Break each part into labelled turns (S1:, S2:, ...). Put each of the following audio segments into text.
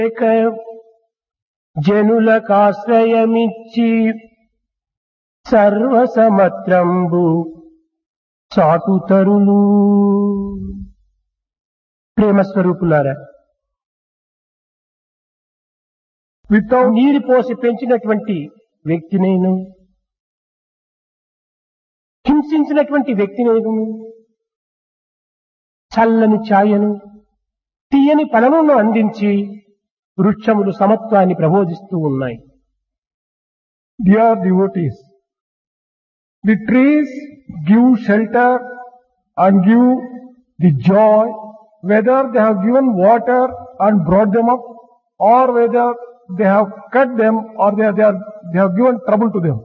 S1: లేక జనులకాశ్రయమిచ్చి సర్వసమత్రంబు చాటుతరులు ప్రేమస్వరూపులారా
S2: Without
S1: నీరు పోసి పెంచినటువంటి వ్యక్తినేను హింసించినటువంటి వ్యక్తినేను చల్లని ఛాయను తీయని ఫలమును అందించి వృక్షములు సమత్వాన్ని ప్రబోధిస్తూ ఉన్నాయి
S2: dear devotees, the trees give shelter and give the joy, whether they have given water and brought them up, or whether they have cut them or they, are, they, are, they have given trouble to them.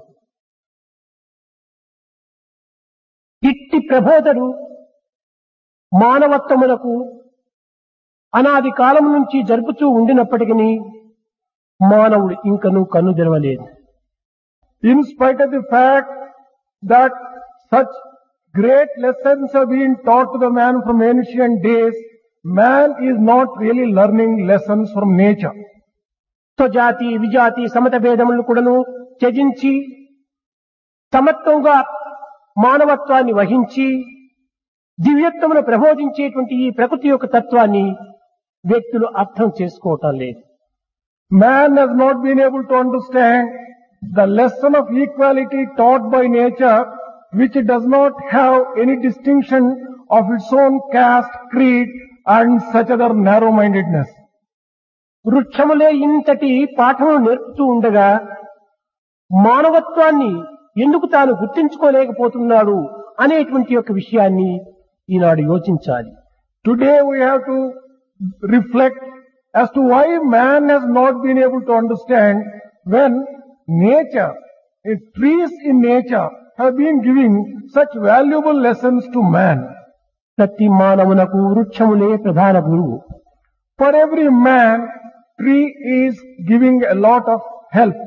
S1: ఇట్టి ప్రబోధలు మానవత్వములకు అనాది కాలం నుంచి జరుపుతూ ఉండినప్పటికీ మానవుడు ఇంకనూ కన్ను తెరవలేదు
S2: In spite of the fact that such great lessons have been taught to the man from ancient days, man is not really learning lessons from nature.
S1: స్వజాతి విజాతి Samata భేదములను కూడాను త్యజించి సమత్వంగా మానవత్వాన్ని వహించి దివ్యత్వమును ప్రబోధించేటువంటి ఈ ప్రకృతి యొక్క తత్వాన్ని వ్యక్తులు అర్థం చేసుకోవటం లేదు
S2: Man has not been able to understand the lesson of equality taught by nature, which does not have any distinction of its own caste, creed, and such other narrow-mindedness.
S1: వృక్షములే ఇంతటి పాఠములు నేర్పుతూ ఉండగా మానవత్వాన్ని ఎందుకు తాను గుర్తించుకోలేకపోతున్నాడు అనేటువంటి యొక్క విషయాన్ని ఈనాడు యోచించాలి
S2: Today we have to reflect as to why man has not been able to understand when nature, eh, trees in nature have been giving such valuable lessons to man.
S1: ప్రతి మానవునకు వృక్షములే ప్రధాన గురువు
S2: For every man, tree is giving a lot of help.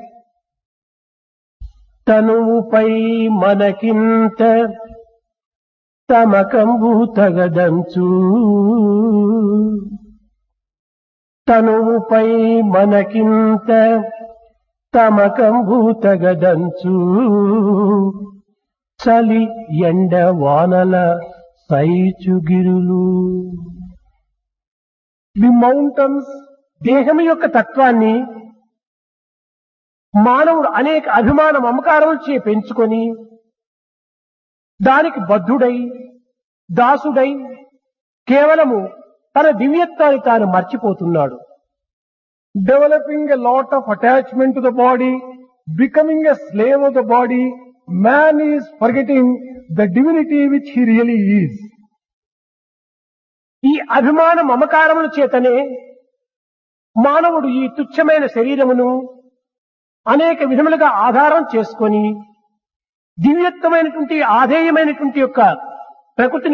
S1: తనువుపై మనకింత తమకంబు తగదంచు తనువుపై మనకింత తమకంబు తగదంచు చలి ఎండ వానల సైచుగిరులు
S2: The mountains,
S1: దేహం యొక్క తత్వాన్ని మానవుడు అనేక అభిమాన మమకారములచే పెంచుకొని దానికి బద్ధుడై దాసుడై కేవలము తన దివ్యత్వాన్ని తాను మర్చిపోతున్నాడు
S2: developing a lot of attachment to the body, becoming a slave of the body, man is forgetting the divinity which he really is.
S1: ఈ అభిమాన మమకారముల చేతనే మానవుడు ఈ తుచ్చమైన శరీరమును అనేక విధములుగా ఆధారం చేసుకొని దివ్యత్వమైనటువంటి ఆధేయమైనటువంటి యొక్క ప్రకృతిని